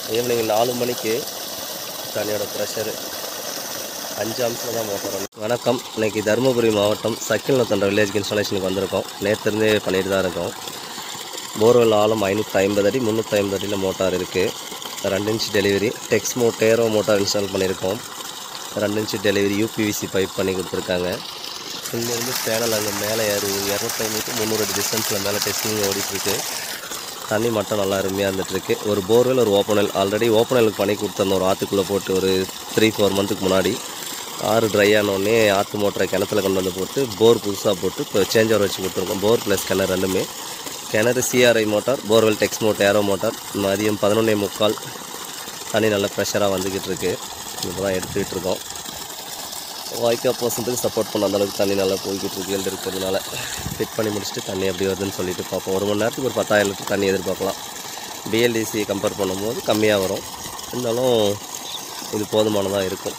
evening நாலு மணிக்கு தண்ணியோட ப்ரெஷரு அஞ்சு அம்சம் தான் மோட்டார் வணக்கம் இன்னைக்கு தருமபுரி மாவட்டம் சக்கில் நத்தன்ற வில்லேஜ் இன்ஸ்டாலேஷனுக்கு வந்திருக்கோம் நேற்றுலேருந்தே பண்ணிட்டு தான் இருக்கோம் போர்வெல் ஆழம் ஐநூற்றி ஐம்பது அடி முந்நூற்றி ஐம்பது அடியில் மோட்டார் இருக்குது ரெண்டு inch delivery Texmo Taro motor install பண்ணியிருக்கோம் ரெண்டு இன்ச் டெலிவரி யூபிவிசி பைப் பண்ணி கொடுத்துருக்காங்க இங்கேருந்து சேனல் அங்கே மேலே ஏறு இரநூத்தி முந்நூறு அடி டிஸ்டன்ஸில் மேலே டெஸ்டிங் ஓடிட்டுருக்கு தண்ணி மட்டும் நல்லா அருமையாக இருந்துகிட்ருக்கு ஒரு போர்வெல் ஒரு ஓப்பனல் ஆல்ரெடி ஓப்பனலுக்கு பண்ணி கொடுத்துருந்தோம் ஒரு ஆற்றுக்குள்ளே போட்டு ஒரு த்ரீ ஃபோர் மந்த்துக்கு முன்னாடி ஆறு ட்ரை ஆனோடனே ஆற்று மோட்டரை கிணத்துல கொண்டு வந்து போட்டு போர் புதுசாக போட்டு இப்போ சேஞ்ச் ஓவர் வச்சு கொடுத்துருக்கோம் போர் ப்ளஸ் கிணறு ரெண்டுமே கிணறு CRI motor borewell Texmo Aero motor மதியம் பதினொன்னே முக்கால் தண்ணி நல்ல ப்ரெஷராக வந்துக்கிட்டு இருக்கு இப்போ தான் எடுத்துக்கிட்டு இருக்கோம் வாய்க்கா பர்சன்ட்டுக்கு சப்போர்ட் பண்ண அந்தளவுக்கு தண்ணி நல்லா போய்கிட்டு இருக்கு எழுது இருக்கிறதுனால ஃபிட் பண்ணி முடிச்சுட்டு தண்ணி எப்படி வருதுன்னு சொல்லிட்டு பார்ப்போம் ஒரு மணி நேரத்துக்கு ஒரு பத்தாயிரம் லிட்டர் தண்ணி எதிர்பார்க்கலாம் பிஎல்டிசி கம்பேர் பண்ணும்போது கம்மியாக வரும் இருந்தாலும் இது போதுமானதாக இருக்கும்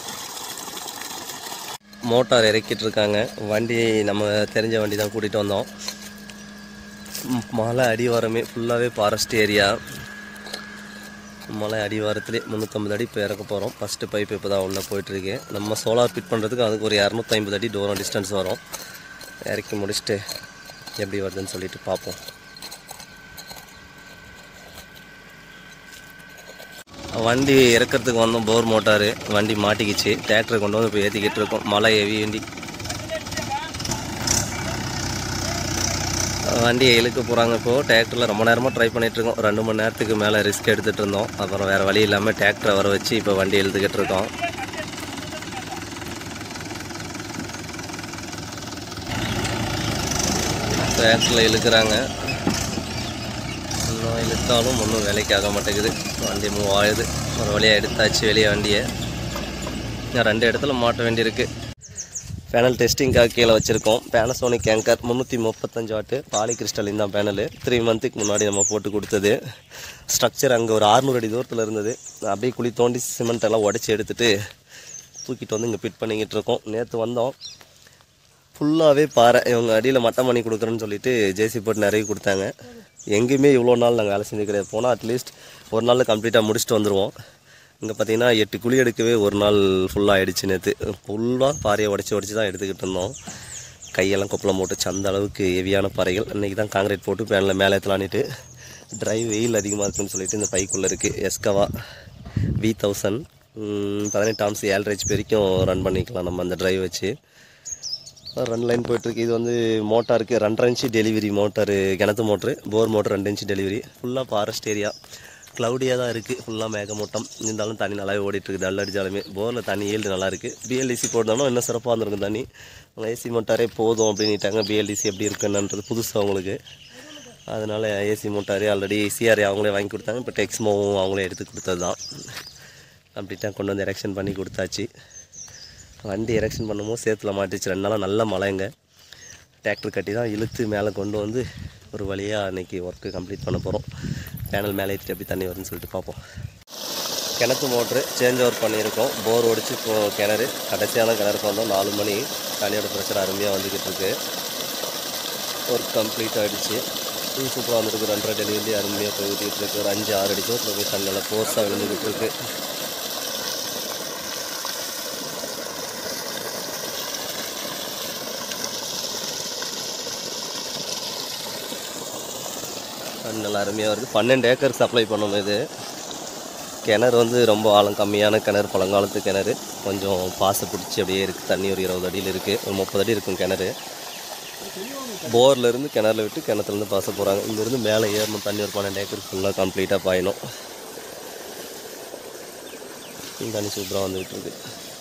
மோட்டார் இறக்கிட்டு இருக்காங்க வண்டி நம்ம தெரிஞ்ச வண்டி தான் கூட்டிகிட்டு வந்தோம் ம், மலை அடிவாரமே ஃபுல்லாகவே ஃபாரஸ்ட் ஏரியா மலை அடிவாரத்திலே முந்நூற்றம்பது அடி இப்போ இறக்க போகிறோம் ஃபஸ்ட்டு பைப் இப்போ தான் உள்ளே போயிட்டுருக்கு நம்ம சோலார் ஃபிட் பண்ணுறதுக்கு அதுக்கு ஒரு இரநூத்தைம்பது அடி தூரம் டிஸ்டன்ஸ் வரும் இறக்கி முடிச்சுட்டு எப்படி வருதுன்னு சொல்லிட்டு பார்ப்போம் வண்டி இறக்கிறதுக்கு வந்தோம் போர் மோட்டாரு வண்டி மாட்டிக்கிச்சு டிராக்டரை கொண்டு வந்து இப்போ ஏற்றிக்கிட்டு இருக்கோம் மலை ஹெவி வண்டி வண்டியை இழுக்க போகிறாங்க இப்போது டிராக்டரில் ரொம்ப நேரமாக ட்ரை பண்ணிட்டு இருக்கோம் ரெண்டு மணி நேரத்துக்கு மேலே ரிஸ்க் எடுத்துகிட்டு இருந்தோம் அப்புறம் வேறு வழி இல்லாமல் டிராக்டரை வர வச்சு இப்போ வண்டி இழுத்துக்கிட்டு இருக்கோம் டிராக்டரில் இழுக்கிறாங்க இன்னும் இழுத்தாலும் ஒன்றும் வேலைக்கு ஆக மாட்டேங்குது வண்டி மூவ் ஆகுது ஒரு வழியாக எடுத்தாச்சு வெளியே வண்டியை இன்னும் ரெண்டு இடத்துல மாட்ட வேண்டியிருக்கு பேனல் டெஸ்டிங்காக கீழே வச்சுருக்கோம் பேனசோனிக் ஏங்கர் முந்நூற்றி முப்பத்தஞ்சு வாட்டு பாலி கிறிஸ்டலின் தான் பேனலு த்ரீ மந்த்துக்கு முன்னாடி நம்ம போட்டு கொடுத்தது ஸ்ட்ரக்சர் அங்கே ஒரு 600 அடி தூரத்தில் இருந்தது அப்படியே குழி தோண்டி சிமெண்ட் எல்லாம் உடச்சி எடுத்துட்டு தூக்கிட்டு வந்து இங்கே ஃபிட் பண்ணிக்கிட்டு இருக்கோம் நேற்று வந்தோம் ஃபுல்லாகவே பாறை இவங்க அடியில் மட்டம் பண்ணி கொடுக்குறேன்னு சொல்லிட்டு ஜேசி போட்டு நிறைய கொடுத்தாங்க எங்கேயுமே இவ்வளோ நாள் நாங்கள் வேலை செஞ்சு கிடையாது போனால் அட்லீஸ்ட் ஒரு நாளில் கம்ப்ளீட்டாக முடிச்சுட்டு வந்துடுவோம் இங்கே பார்த்தீங்கன்னா எட்டு குழி எடுக்கவே ஒரு நாள் ஃபுல்லாக ஆயிடுச்சு நேற்று ஃபுல்லாக பாறையை உடச்சி உடச்சி தான் எடுத்துக்கிட்டு இருந்தோம் கையெல்லாம் கொப்பளம் போட்டு அந்த அளவுக்கு ஹெவியான பாறைகள் இன்றைக்கி தான் காங்கிரீட் போட்டு பேனில் மேலே ஏற்றலான்ட்டு ட்ரைவ் வெயில் அதிகமாக இருக்குன்னு சொல்லிட்டு இந்த பைக்குள்ளே இருக்குது எஸ்கவா வி தௌசண்ட் பதினெட்டு ஆம்ஸ் ஏழ்ரைச் வரைக்கும் ரன் பண்ணிக்கலாம் நம்ம அந்த டிரைவ் வச்சு ரன் லைன் போயிட்டுருக்கு இது வந்து மோட்டாருக்கு ரெண்டரை இன்ச்சு டெலிவரி மோட்டாரு கிணத்து மோட்ரு போர் மோட்டர் ரெண்டு இன்ச்சு டெலிவரி ஃபுல்லாக ஃபாரஸ்ட் ஏரியா க்ளவுடியாக தான் இருக்குது ஃபுல்லாக மேகமூட்டம் இருந்தாலும் தண்ணி நல்லாவே ஓடிட்டுருக்கு டல் அடித்தாலுமே போரில் தண்ணி ஈல்டு நல்லா இருக்குது பிஎல்டிசி போட்டோம்னா இன்னும் சிறப்பாக இருந்திருக்கும் தண்ணி அவங்க ஏசி மோட்டாரே போதும் அப்படின்ட்டாங்க பிஎல்டிசி எப்படி இருக்குன்னுன்றது புதுசு அவங்களுக்கு அதனால் ஏசி மோட்டாரே ஆல்ரெடி சிஆர்ஏ அவங்களே வாங்கி கொடுத்தாங்க இப்போ டெக்ஸ்மோவும் அவங்களே எடுத்து கொடுத்தது தான் அப்படின்ட்டா கொண்டு வந்து எரெக்ஷன் பண்ணி கொடுத்தாச்சு வண்டி எரெக்ஷன் பண்ணும்போது சேத்துல மாட்டிச்சு ரெண்டு நாளாக நல்ல மழைங்க டிராக்டர் கட்டி தான் இழுத்து மேலே கொண்டு வந்து ஒரு வழியாக அன்றைக்கி ஒர்க்கு கம்ப்ளீட் பண்ண போகிறோம் பேனல் மேலே ஏற்றிட்டு எப்படி தண்ணி வருதுன்னு சொல்லிட்டு பார்ப்போம் கிணத்து மோட்ரு சேஞ்ச் ஓவர் பண்ணியிருக்கோம் போர் ஒடிச்சு இப்போ கிணறு கடைசியான கிணறுக்கு வந்தோம் நாலு மணி தண்ணியோட ப்ரெஷர் அருமையாக வந்துக்கிட்டு இருக்கு ஒர்க் கம்ப்ளீட் ஆகிடுச்சு சூப்பராக வந்துருக்கு ரெண்டரை டெலிவரி அருமையாக போய் ஊற்றிக்கிட்டு இருக்கு ஒரு அஞ்சு ஆறு அடி தூரத்தில் போய் தண்ணி நல்லா ஃபோர்ஸாக விழுந்துக்கிட்டு இருக்கு தண்ணி நல்லா அருமையாக வருது பன்னெண்டு ஏக்கர் சப்ளை பண்ணணும் இது கிணறு வந்து ரொம்ப ஆழம் கம்மியான கிணறு பழங்காலத்து கிணறு கொஞ்சம் பாசை பிடிச்சி அப்படியே இருக்குது தண்ணி ஒரு இருபது அடியில் இருக்குது ஒரு முப்பது அடி இருக்கும் கிணறு போர்ல இருந்து கிணறுல விட்டு கிணத்துலேருந்து பாச போகிறாங்க இங்கேருந்து மேலே ஏறணும் தண்ணி ஒரு பன்னெண்டு ஏக்கர் ஃபுல்லாக கம்ப்ளீட்டாக பாயணும் இந்த தண்ணி சூப்பராக வந்துகிட்டு இருக்கு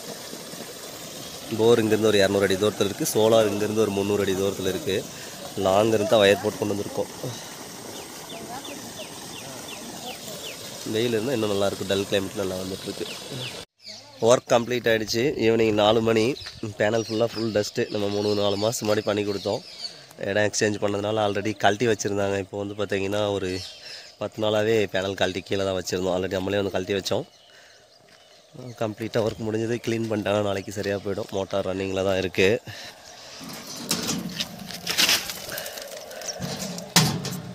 போர் இங்கேருந்து ஒரு இரநூறு அடி தூரத்தில் இருக்குது சோலார் இங்கேருந்து ஒரு முந்நூறு அடி தூரத்தில் இருக்குது லாங் இருந்து தான் வயர் போட்டு கொண்டு வந்திருக்கோம் வெயில் இருந்தால் இன்னும் நல்லாயிருக்கும் டல் கிளைமேட் நல்லா வந்துட்டுருக்கு ஒர்க் கம்ப்ளீட் ஆகிடுச்சு ஈவினிங் நாலு மணி பேனல் ஃபுல்லாக ஃபுல் டஸ்ட்டு நம்ம மூணு நாலு மாதம் முன்னாடி பண்ணி கொடுத்தோம் இடம் எக்ஸ்சேஞ்ச் பண்ணதுனால ஆல்ரெடி கழட்டி வச்சுருந்தாங்க இப்போ வந்து பார்த்தீங்கன்னா ஒரு பத்து நாளாகவே பேனல் கழட்டி கீழே தான் வச்சுருந்தோம் ஆல்ரெடி நம்மளே வந்து கழட்டி வச்சோம் கம்ப்ளீட்டாக ஒர்க் முடிஞ்சது க்ளீன் பண்ணிட்டாங்க நாளைக்கு சரியாக போயிடும் மோட்டார் ரன்னிங்கில் தான் இருக்குது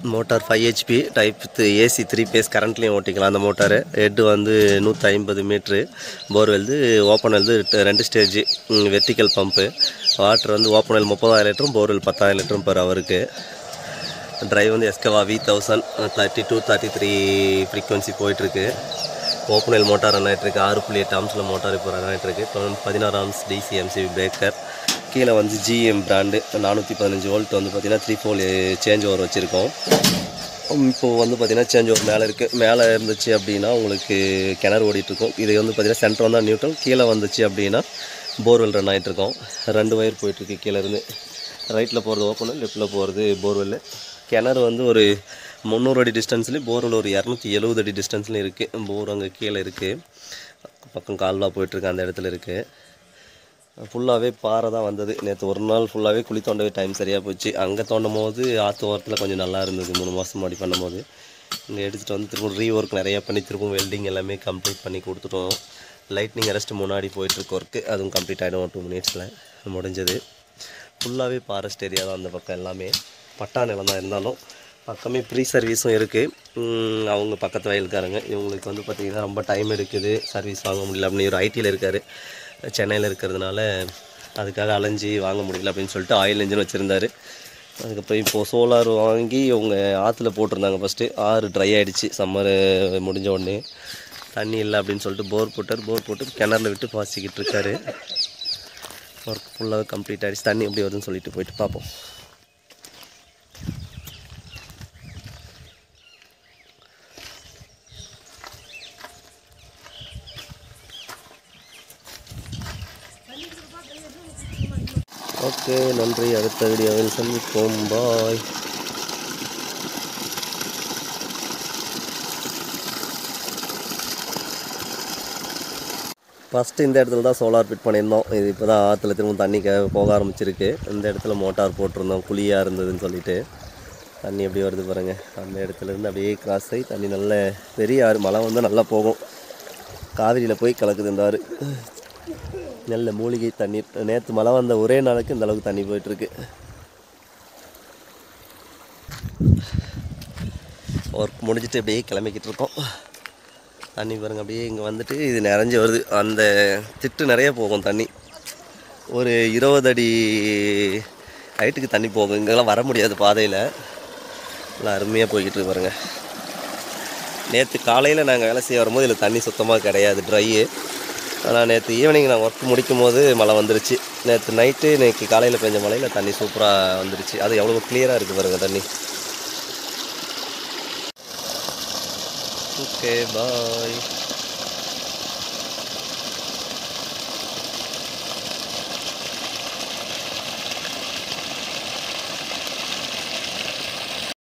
motor five HP type AC three phase கரண்ட்லேயும் ஓட்டிக்கலாம் அந்த மோட்டாரு ஹெட்டு வந்து நூற்றி ஐம்பது மீட்ரு போர்வெல்து ஓப்பன் வெல்து ரெண்டு ஸ்டேஜ் வெர்டிக்கல் பம்பு வாட்டர் வந்து ஓப்பன் வெல் முப்பதாயிரம் லிட்டரும் போர்வெல் பத்தாயிரம் லிட்டரும் per ஹவருக்கு ட்ரைவ் வந்து Yaskawa V thousand thirty two thirty three frequency போயிட்டுருக்கு ஓப்பன் வெல் மோட்டார் ரன் ஆகிட்டுருக்கு ஆறு புள்ளி எட்டு ஆம்ஸில் மோட்டார் இப்போ ரன் ஆகிட்டுருக்கு பதினாறு ஆம்ஸ் டிசி எம்சிபி பிரேக்கர் கீழே வந்து ஜிஎம் பிராண்டு நானூற்றி பதினஞ்சு வோல்ட் வந்து பார்த்திங்கன்னா த்ரீ ஃபோல் சேஞ்ச் ஓவர் வச்சுருக்கோம் இப்போது வந்து பார்த்திங்கன்னா சேஞ்ச் ஓவர் மேலே இருக்குது மேலே இருந்துச்சு அப்படின்னா உங்களுக்கு கிணறு ஓடிட்டுருக்கும் இது வந்து பார்த்திங்கன்னா சென்டர் வந்தால் நியூட்ரல் கீழே வந்துச்சு அப்படின்னா போர்வெல் ரன் ஆகிட்டுருக்கோம் ரெண்டு வயர் போயிட்டுருக்கு கீழே இருந்து ரைட்டில் போகிறது ஓப்பனு லெஃப்ட்டில் போகிறது போர்வெல் கிணறு வந்து ஒரு முந்நூறு அடி டிஸ்டன்ஸ்லேயும் போர்வெல் ஒரு இரநூத்தி எழுபது அடி டிஸ்டன்ஸ்லையும் இருக்குது போர் அங்கே கீழே இருக்குது பக்கம் கால்வா போயிட்டுருக்கு அந்த இடத்துல இருக்குது ஃபுல்லாகவே பாறை தான் வந்தது நேற்று ஒரு நாள் ஃபுல்லாகவே குழி தோண்டவே டைம் சரியாக போச்சு அங்கே தோண்டும் போது ஆற்று ஓரத்தில் கொஞ்சம் நல்லா இருந்தது மூணு மாதம் முன்னாடி பண்ணும்போது இங்கே எடுத்துகிட்டு வந்து திரும்ப ரீ ஒர்க் நிறையா பண்ணி திரும்ப வெல்டிங் எல்லாமே கம்ப்ளீட் பண்ணி கொடுத்துட்டோம் லைட்னிங் அரெஸ்ட் முன்னாடி போயிட்டுருக்கு ஒர்க்கு அதுவும் கம்ப்ளீட் ஆகிடும் ஒரு டூ மினிட்ஸில் முடிஞ்சது ஃபுல்லாகவே ஃபாரஸ்ட் ஏரியா தான் அந்த பக்கம் எல்லாமே பட்டா நிலம் தான் இருந்தாலும் பக்கமே ப்ரீ சர்வீஸும் இருக்குது அவங்க பக்கத்து வயலுக்காரங்க இவங்களுக்கு வந்து பார்த்திங்கன்னா ரொம்ப டைம் எடுக்குது சர்வீஸ் வாங்க முடியல அப்படின்னு ஒரு ஐடியில் இருக்கார் சென்னையில் இருக்கிறதுனால அதுக்காக அலைஞ்சி வாங்க முடியல அப்படின்னு சொல்லிட்டு ஆயில் இன்ஜின் வச்சுருந்தாரு அதுக்கப்புறம் இப்போது சோலார் வாங்கி அவங்க ஆற்றுல போட்டிருந்தாங்க ஃபஸ்ட்டு ஆறு ட்ரை ஆகிடுச்சு சம்மர் முடிஞ்ச உடனே தண்ணி இல்லை அப்படின்னு சொல்லிட்டு போர் போட்டார் போர் போட்டு கிணறுல விட்டு பாசிக்கிட்டு இருக்காரு ஒர்க் ஃபுல்லாக கம்ப்ளீட் ஆகிடுச்சு தண்ணி எப்படி வருதுன்னு சொல்லிட்டு போயிட்டு பார்ப்போம் ஓகே நன்றி அடுத்த வீடியோவில் சந்திப்போம் பாய் ஃபஸ்ட்டு இந்த இடத்துல தான் சோலார் ஃபிட் பண்ணியிருந்தோம் இது இப்போ தான் ஆற்றுல திரும்ப தண்ணி க போக ஆரம்பிச்சிருக்கு இந்த இடத்துல மோட்டார் போட்டிருந்தோம் குழியாக இருந்ததுன்னு சொல்லிட்டு தண்ணி எப்படி வருது பாருங்கள் அந்த இடத்துல இருந்து அப்படியே கிராஸ் ஆகி தண்ணி நல்ல பெரிய ஆறு மழை வந்தால் நல்லா போகும் காவிரியில் போய் கலக்குது இந்த ஆறு நல்ல மூலிகை தண்ணீர் நேற்று மழை வந்த ஒரே நாளுக்கு இந்த அளவுக்கு தண்ணி போயிட்டுருக்கு ஒர்க் முடிஞ்சிட்டு அப்படியே கிளம்பிக்கிட்டு இருக்கோம் தண்ணி பாருங்க அப்படியே இங்கே வந்துட்டு இது நிறைஞ்சு வருது அந்த திட்டு நிறைய போகும் தண்ணி ஒரு இருபது அடி ஹைட்டுக்கு தண்ணி போகும் இங்கெல்லாம் வர முடியாது பாதையில் நல்லா அருமையாக போய்கிட்டு இருக்கு பாருங்க நேற்று காலையில் நாங்கள் வேலை செய்ய வரும்போது இதில் தண்ணி சுத்தமாக கிடையாது ட்ரையு ஆனால் நேற்று ஈவினிங் நான் ஒர்க் முடிக்கும் போது மழை வந்துருச்சு நேற்று நைட்டு நேற்று காலையில் பெஞ்ச மழையில் தண்ணி சூப்பராக வந்துருச்சு அது எவ்வளோ கிளியராக இருக்குது பாருங்கள் தண்ணி ஓகே பாய்